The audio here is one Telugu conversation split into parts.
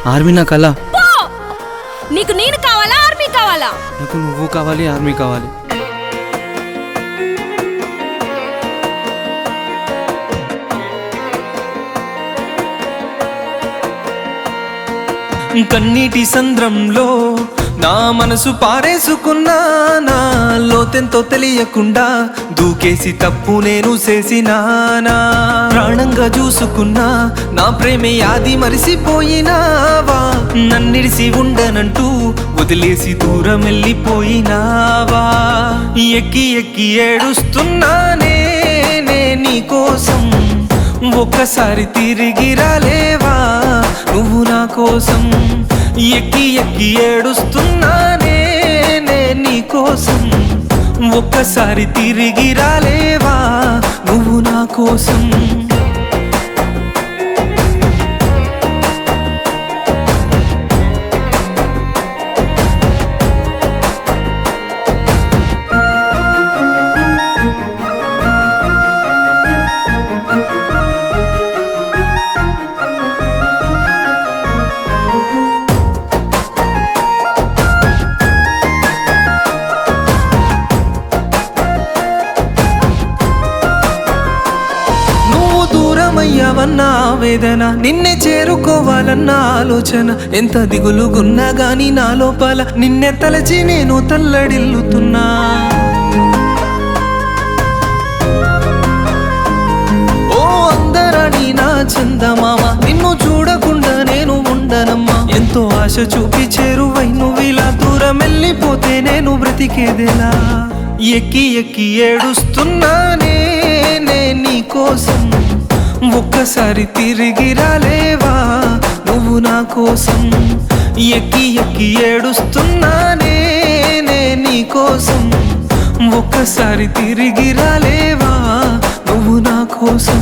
ఆర్మీ నా కళ పో నీకు నేను కావాలా ఆర్మీ కావాలా నాకు నువ్వు కావాలి ఆర్మీ కావాలి కన్నీటి సంద్రంలో నా మనసు పారేసుకున్నా నా లోతెంతో తెలియకుండా దూకేసి తప్పు నేను చేసినానా ప్రాణంగా చూసుకున్నా నా ప్రేమే యాది మరిసిపోయినావా నన్నిడిసి ఉండనంటూ వదిలేసి దూరం వెళ్ళిపోయినావా ఎక్కి ఎక్కి ఏడుస్తున్నానే నే నీ కోసం ఒక్కసారి తిరిగి రాలేవా నువ్వు నా కోసం ఎక్కి ఎక్కి ఏడుస్తున్నానే నే నీ కోసం ఒక్కసారి తిరిగి రాలేవా నువ్వు నా కోసం నువ్వు దూరమయ్యావన్న ఆవేదన నిన్నే చేరుకోవాలన్న ఆలోచన ఎంత దిగులుగున్నా గాని నా లోపల నిన్నే తలచి నేను తల్లడిల్లుతున్నా ఓ అందరని నా చందమామ నిన్ను చూడకుండా నేను ఉండనమ్మా ఎంతో ఆశ చూపి చేరువై నువ్వు ఇలా దూరం వెళ్ళిపోతే నేను బ్రతికేదెలా ఎక్కి ఎక్కి ఏడుస్తున్నానే నే నీ కోసం ఒక్కసారి తిరిగి రాలేవా నువ్వు నా కోసం ఎక్కి ఎక్కి ఏడుస్తున్నానే నే నీ కోసం ఒక్కసారి తిరిగి రాలేవా నువ్వు నా కోసం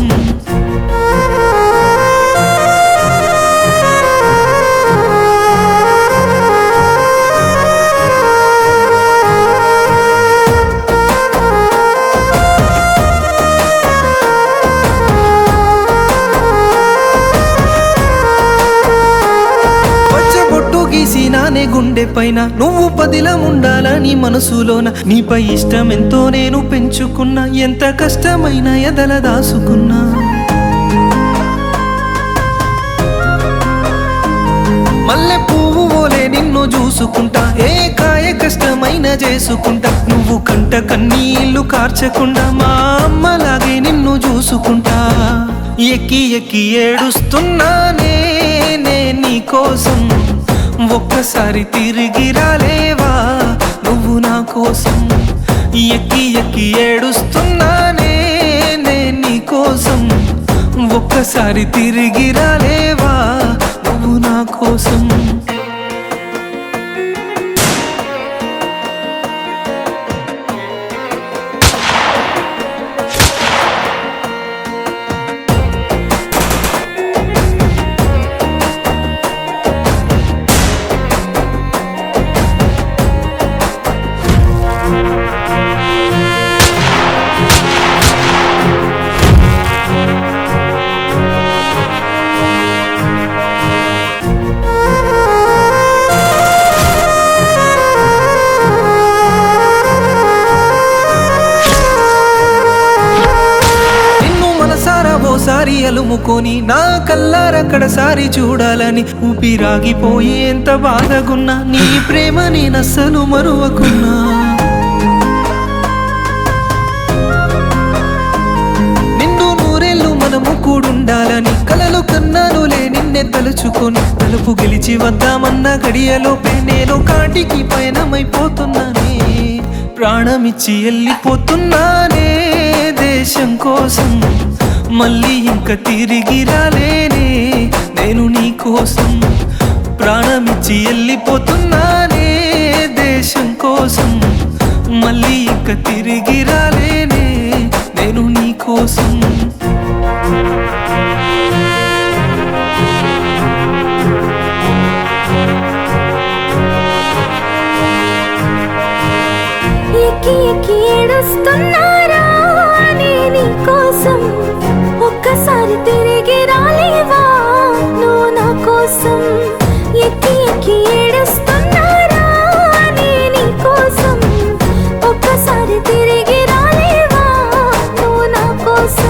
పచ్చబొట్టు గీసినానే గుండె పైన నువ్వు పదిలం ఉండాలని మనసులోన నీపై ఇష్టం ఎంతో నేను పెంచుకున్నా ఎంత కష్టమైన ఎదల దాసుకున్నా మల్లె పువ్వు ఓలే నిన్ను చూసుకుంటా ఏ కాయ కష్టమైన చేసుకుంటా నువ్వు కంట కన్నీళ్లు కార్చకుండా మా అమ్మలాగే నిన్ను చూసుకుంటా ఎక్కి ఎక్కి ఏడుస్తున్నానే నే నీ కోసం ఒక్కసారి తిరిగి రాలేవా నువ్వు నా కోసం ఎక్కి ఎక్కి ఏడుస్తున్నానే నే నీ కోసం ఒక్కసారి తిరిగి రాలేవా నువ్వు నా కోసం నిన్ను మనసారా ఓసారి అలుముకొని నా కల్లారక్కడసారి చూడాలని ఊపిరాగిపోయి ఎంత బాధగున్నా నీ ప్రేమ నేనస్సలు మరువకున్నా నిన్ను నూరేళ్ళు మనము కూడుండాలని కలలు కన్నానులే నిన్నే తలుచుకొని తలుపు గెలిచి వద్దామన్న గడియలోపే నేను కాటికి పయనమైపోతున్నానే ప్రాణమిచ్చి వెళ్ళిపోతున్నానే దేశం కోసం మళ్ళీ ఇంకా తిరిగి రాలేనే నేను నీ కోసం ప్రాణమిచ్చి వెళ్ళిపోతున్నానే దేశం కోసం మళ్ళీ ఇంకా తిరిగి రాలేనే నేను నీ కోసం ఎక్కి ఎక్కి ఏడుస్తున్నారా నే నీ కోసం ఒక్కసారి తిరిగి రాలేవా నువ్వు నా కోసం ఎక్కి ఎక్కి ఏడుస్తున్నారా నే నీ కోసం ఒక్కసారి తిరిగి రాలేవా నువ్వు నా కోసం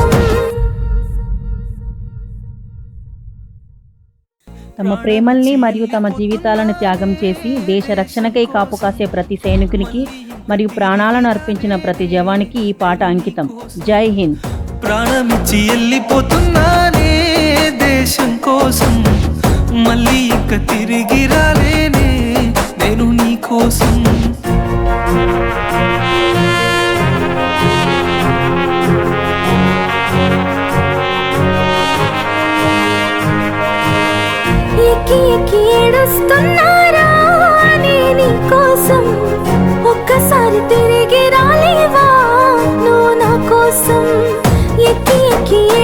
తమ ప్రేమల్ని మరియు తమ జీవితాలను త్యాగం చేసి దేశ రక్షణకై కాపు కాసే ప్రతి సైనికునికి మరియు ప్రాణాలను అర్పించిన ప్రతి జవానికి ఈ పాట అంకితం జై హింద్ ప్రాణమిచ్చి వెళ్ళిపోతున్నానే దేశం కోసం మళ్ళీ ఇక తిరిగి రాలేనే నేను నీ కోసం ఎక్కి ఎక్కి ఏడుస్తున్నారా నే నీ కోసం ఒక్కసారి తిరిగి రాలేవా నువ్వు నా కోసం ఎక్కి ఎక్కి